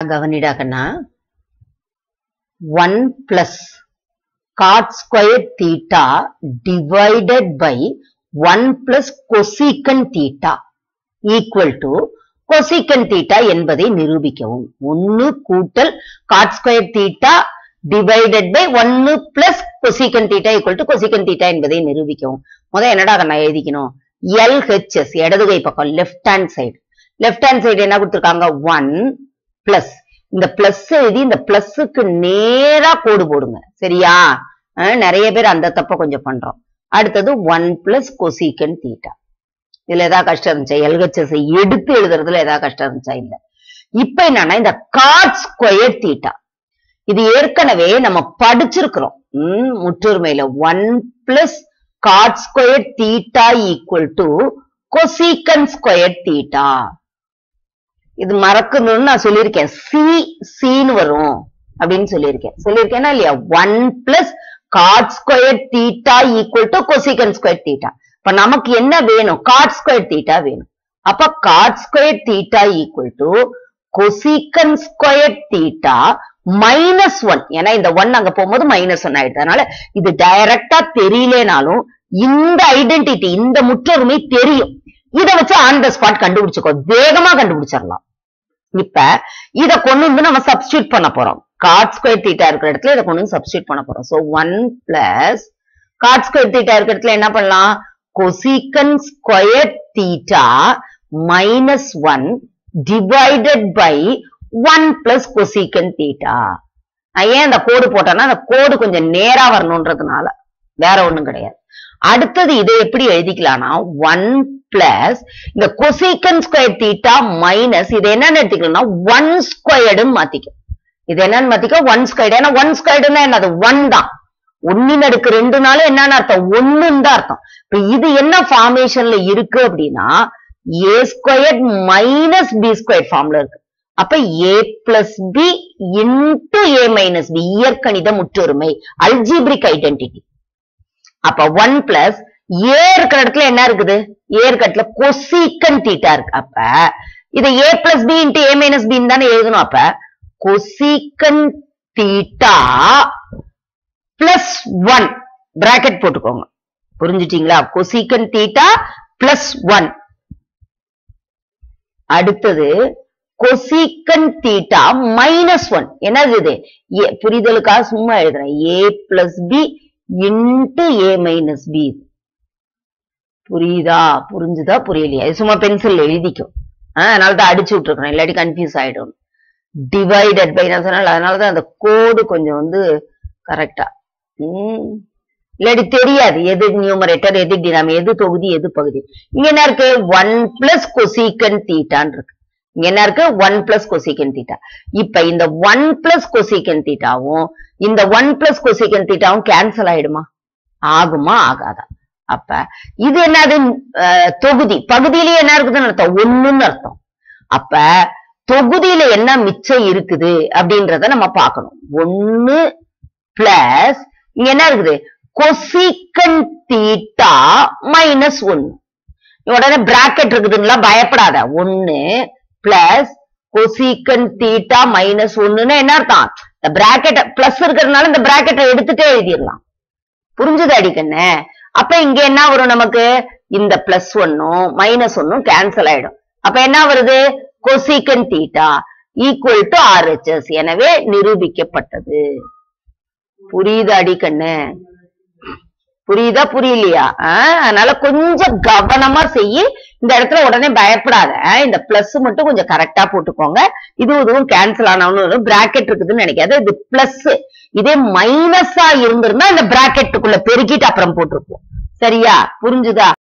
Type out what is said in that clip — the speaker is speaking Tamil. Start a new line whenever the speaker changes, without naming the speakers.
கவனிடா கண்ணா one plus cot square theta divided by one plus cosecant theta equal to cosecant theta என்பதை நிரூபிக்கவும் ஒன்னு கூட்டல் cot square theta divided by ஒன்னு plus cosecant theta equal to cosecant theta என்பதை நிரூபிக்கவும் முதல் என்னடா நான் எழுதிக்கணும் எல்ஹெச்எஸ் இடதுகை பக்கம் left hand side left hand side என்ன கொடுத்திருக்காங்க ஒன் பிளஸ் இந்த பிளஸ் எழுதி இந்த பிளஸ்க்கு நேரா கோடு போடுங்க சரியா அஹ் நிறைய பேர் அந்த தப்ப கொஞ்சம் பண்றோம் அடுத்தது ஒன் பிளஸ் கொசிகன் தீட்டா இதுல ஏதாவது கஷ்டம் இருந்துச்சா எல்ஹெச்எஸ் எடுத்து எழுதுறதுல ஏதாவது கஷ்டம் இருந்துச்சா இல்ல இப்ப என்னன்னா இந்த காட் ஸ்கொயர் தீட்டா இது ஏற்கனவே நம்ம படிச்சிருக்கிறோம் ம், முற்றுரிமையில one plus cot square theta equal to cosecant square theta இது மறக்கணும்னு நான் சொல்லியிருக்கேன் சி சின்னு வரும் அப்படின்னு சொல்லியிருக்கேன் சொல்லியிருக்கேனா இல்லையா one plus cot square theta equal to cosecant square theta இப்ப நமக்கு என்ன வேணும் காட் ஸ்கொயர் தீட்டா வேணும் அப்ப cot square theta equal to cosecant square theta minus one ஏன்னா இந்த ஒன் அங்க போகும்போது மைனஸ் ஒன் ஆயிடுது அதனால இது டைரக்டா தெரியலனாலும் இந்த ஐடென்டிட்டி இந்த முற்றொருமை தெரியும் இத வச்சு ஆன் த ஸ்பாட் கண்டுபிடிச்சுக்கோ வேகமா கண்டுபிடிச்சிடலாம் இப்ப இத கொண்டு வந்து நம்ம சப்ஸ்டியூட் பண்ண போறோம் காட் ஸ்கொயர் தீட்டா இருக்கிற இடத்துல இதை கொண்டு வந்து சப்ஸ்டியூட் பண்ண போறோம் so one plus cot square theta இருக்கிற இடத்துல என்ன பண்ணலாம் cosecant square theta minus one divided by one plus cosecant theta நான் ஏன் அந்த கோடு போட்டேன்னா அந்த கோடு கொஞ்சம் நேரா வரணுன்றதுனால வேற ஒண்ணும் கிடையாது அடுத்தது இதை எப்படி எழுதிக்கலாம்னா ஒன் பிளஸ் இந்த கொசிகன் ஸ்கொயர் தீட்டா மைனஸ் இது என்னன்னு எடுத்துக்கலாம்னா ஒன் ஸ்கொயர்டுன்னு மாத்திக்கும் இது என்னன்னு மாத்திக்க ஒன் ஸ்கொயர்டு ஏன்னா ஒன் ஸ்கொயர்டுன்னா என்னது ஒன் தான் ஒன்னின் அடுக்கு ரெண்டு நாளும் என்னன்னு அர்த்தம் ஒண்ணுன்னு தான் அர்த்தம் இப்ப இது என்ன ஃபார்மேஷன்ல இருக்கு அப்படின்னா A square minus B square ஃபார்ம்ல இருக்கு அப்ப A plus B into A minus B இயற்கணித முற்றொருமை அல்ஜிப்ரிக் ஐடென்டிட்டி அப்ப ஒன் பிளஸ் ஏ இருக்கிற இடத்துல என்ன இருக்குது ஏ இருக்கிற இடத்துல கொசிக்கன் தீட்டா இருக்கு அப்ப இதை A plus B into A minus பின்னு தானே எழுதணும் அப்ப cosecant theta plus one bracket போட்டுக்கோங்க புரிஞ்சுட்டீங்களா கொசிக்கன் தீட்டா பிளஸ் ஒன் அடுத்தது கொசிக்கன் தீட்டா மைனஸ் ஒன் என்னது இது ஏ புரிதலுக்காக சும்மா எழுதுறேன் A plus B into A minus B புரியுதா புரிஞ்சுதா புரியலையா இது சும்மா பென்சில் எழுதிக்கும் ஆஹ் அதனாலதான் அடிச்சு விட்டுருக்கேன் இல்லாட்டி கன்ஃபியூஸ் ஆயிடும் டிவைடட் பை நான் சொன்னால அதனாலதான் அந்த கோடு கொஞ்சம் வந்து கரெக்டா உம் இல்லாட்டி தெரியாது எது நியூமரேட்டர் எது டினாமி எது தொகுதி எது பகுதி இங்க என்ன இருக்கு ஒன் பிளஸ் கொசிகன் தீட்டான் இருக்கு இங்க என்ன இருக்கு ஒன் பிளஸ் கொசிகன் தீட்டா இப்ப இந்த ஒன் பிளஸ் கொசிகன் தீட்டாவும் இந்த ஒன் பிளஸ் கொசிகன் தீட்டாவும் கேன்சல் ஆயிடுமா ஆகுமா ஆகாதா அப்ப இது என்னது அஹ், தொகுதி பகுதியிலேயே என்ன இருக்குதுன்னு அர்த்தம் ஒண்ணுன்னு அர்த்தம் அப்ப தொகுதியில என்ன மிச்சம் இருக்குது அப்படின்றத நம்ம பார்க்கணும் ஒண்ணு பிளஸ் இங்க என்ன இருக்குது கொசிகன் தீட்டா மைனஸ் ஒன்னு உடனே பிராக்கெட் இருக்குதுங்களா பயப்படாத ஒன்னு பிளஸ் கொசிகன் தீட்டா மைனஸ் ஒண்ணுன்னா என்ன அர்த்தம் இந்த பிராக்கெட் பிளஸ் இருக்கிறதுனால இந்த பிராக்கெட்டை எடுத்துட்டே எழுதிடலாம் புரிஞ்சுது அடிக்கண்ணே அப்ப இங்க என்ன வரும் நமக்கு இந்த பிளஸ் ஒன்னும் மைனஸ் ஒன்னும் கேன்சல் ஆயிடும் அப்ப என்ன வருது cosecant theta equal to RHS எனவே நிரூபிக்கப்பட்டது புரியுது அடிக்கண்ணு புரியுதா புரியலையா ஆஹ் அதனால கொஞ்சம் கவனமா செய்யி இந்த இடத்துல உடனே பயப்படாத ஆஹ் இந்த பிளஸ் மட்டும் கொஞ்சம் கரெக்டா போட்டுக்கோங்க இது இதுவும் கேன்சல் ஆனவனு பிராக்கெட் இருக்குதுன்னு நினைக்காது இது பிளஸ் இதே மைனஸா இருந்திருந்தா இந்த பிராக்கெட்டுக்குள்ள பெருக்கிட்டு அப்புறம் போட்டிருப்போம் சரியா புரிஞ்சுதா